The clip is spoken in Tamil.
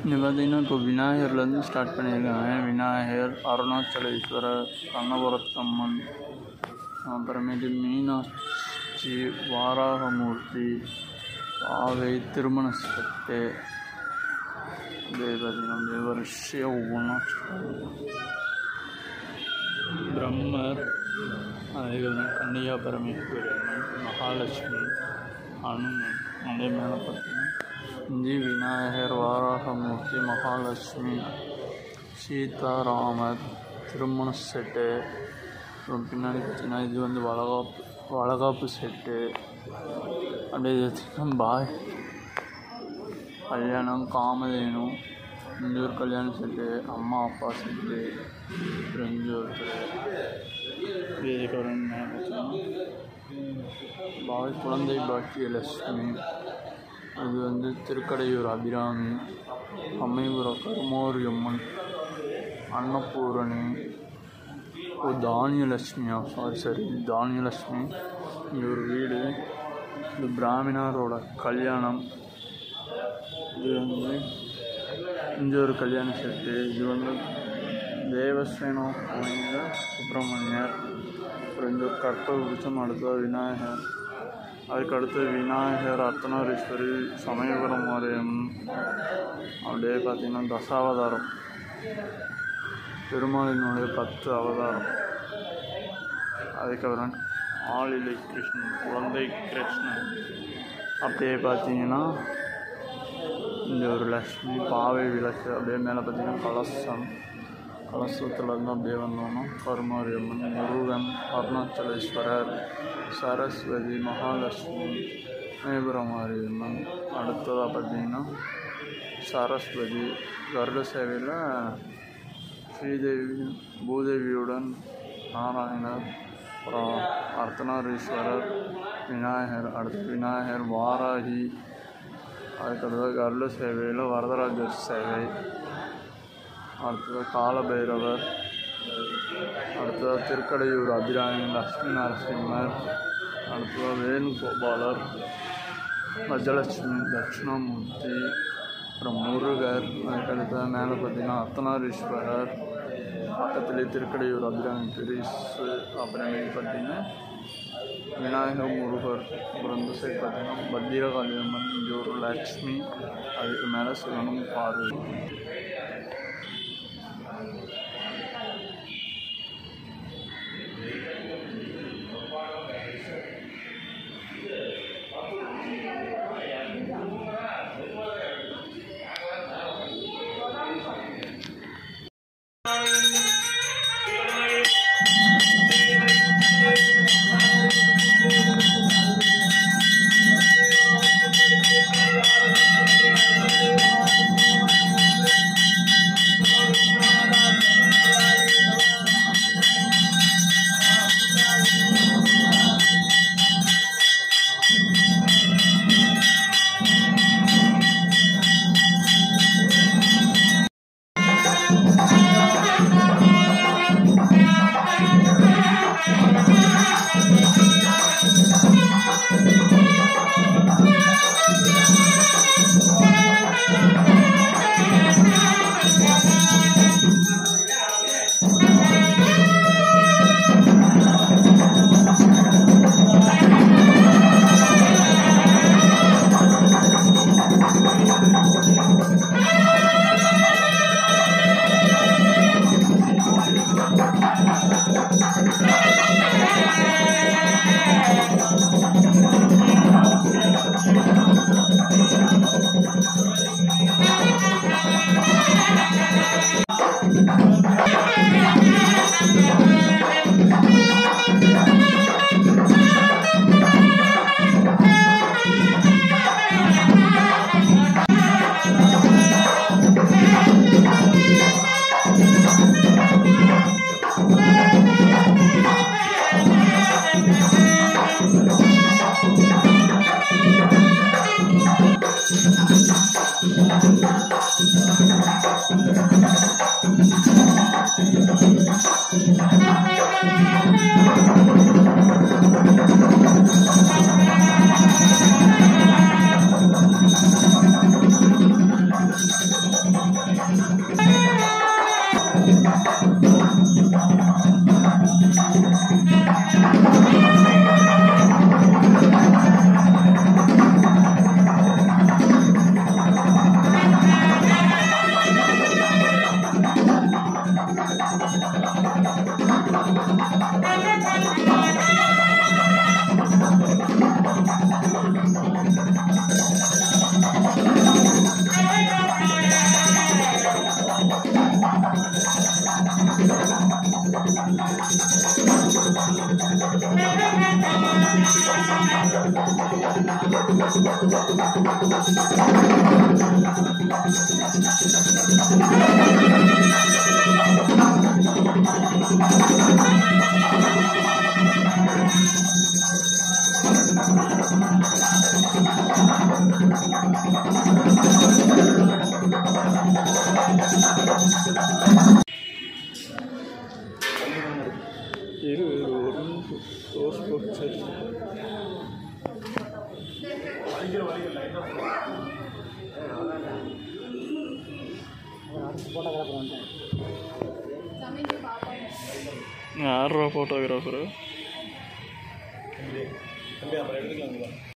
இங்கே பார்த்தீங்கன்னா இப்போ விநாயகர்லேருந்து ஸ்டார்ட் பண்ணியிருக்காங்க விநாயகர் அருணாச்சலேஸ்வரர் கண்ணபுரத்தம்மன் அப்புறமேட்டு மீனாட்சி வாராகமூர்த்தி ஆவை திருமண செட்டு அப்படியே பார்த்தீங்கன்னா அப்படியே வரிசையாக ஒவ்வொன்றா பிரம்மர் அதுக்கப்புறம் கன்னியா பரமேஸ்வரன் மகாலட்சுமி அனுமன் அதே மேலே பார்த்தீங்கன்னா இஞ்சி விநாயகர் வாராகமூர்த்தி மகாலட்சுமி சீதாராமர் திருமண செட்டு அப்புறம் பின்னாடி பார்த்தீங்கன்னா இது வந்து வளகாப்பு வளகாப்பு செட்டு அப்படியே இது பார்த்தீங்கன்னா பாய் கல்யாணம் காமதேனு இங்கே ஒரு கல்யாண செட்டு அம்மா அப்பா செட்டு அப்புறம் இங்கே ஒருத்தர் இதுக்கப்புறம் என்ன பார்த்தீங்கன்னா பாய் குழந்தை பாக்கியலட்சுமி இது வந்து திருக்கடையூர் அபிராமி அம்மைபுரம் கருமாரியம்மன் அன்னபூரணி ஓ தானியலட்சுமியா சாரி சாரி இது தானியலட்சுமி இங்கே ஒரு வீடு இது பிராமணரோட கல்யாணம் இது வந்து இங்கே ஒரு கல்யாண செட்டு இது வந்து தேவசேனம் அமைந்த சுப்பிரமணியர் அப்புறம் இந்த ஒரு கற்பவருஷம் அடுத்தது விநாயகர் அதுக்கு அடுத்து விநாயகர் அர்த்தநாரீஸ்வரி சமயபுரம் மாரியம்மன் அப்படியே பார்த்தீங்கன்னா தசாவதாரம் பெருமாளினுடைய பத்து அவதாரம் அதுக்கப்புறம் ஆளிலை கிருஷ்ணன் குழந்தை கிருஷ்ணன் அப்படியே பார்த்தீங்கன்னா இந்த ஒரு லக்ஷ்மி பாவை விளக்கு அப்படியே மேலே பார்த்தீங்கன்னா கலசம் கலசத்துலேருந்து அப்படியே வந்தோம்னா கருமாரியம்மன் முருகன் அருணாச்சலேஸ்வரர் சரஸ்வதி மகாலட்சுமி மேபுரமாரியம்மன் அடுத்ததாக பார்த்தீங்கன்னா சரஸ்வதி கருட சேவையில் ஸ்ரீதேவி பூதேவியுடன் நாராயணர் அப்புறம் அர்த்தநாரீஸ்வரர் விநாயகர் அடுத்து விநாயகர் வாராகி அதுக்கடுத்தது கருட சேவையில் வரதராஜர் சேவை அடுத்தது காலபைரவர் அடுத்தது திருக்கடையூர் அபிராமி லக்ஷ்மி நரசிம்மர் அடுத்தது வேணுகோபாலர் கஜலட்சுமி தட்சிணாமூர்த்தி அப்புறம் முருகர் அதுக்கடுத்து மேலே பார்த்தீங்கன்னா அர்த்தநாரீஸ்வரர் பக்கத்துலேயே திருக்கடையூர் அபிராமி பெரிசு அப்புறமேட்டு பார்த்தீங்கன்னா விநாயகர் முருகர் அப்புறம் இந்த சைடு பார்த்தீங்கன்னா பத்திரகாளி அம்மன் இங்கே ஒரு லக்ஷ்மி அதுக்கு மேலே சிவனும் பார்வதி இரு இரு ஒரு நிமிஷம் ரோஸ் போட்டு சரி யாரா ஃபோட்டோகிராஃபரு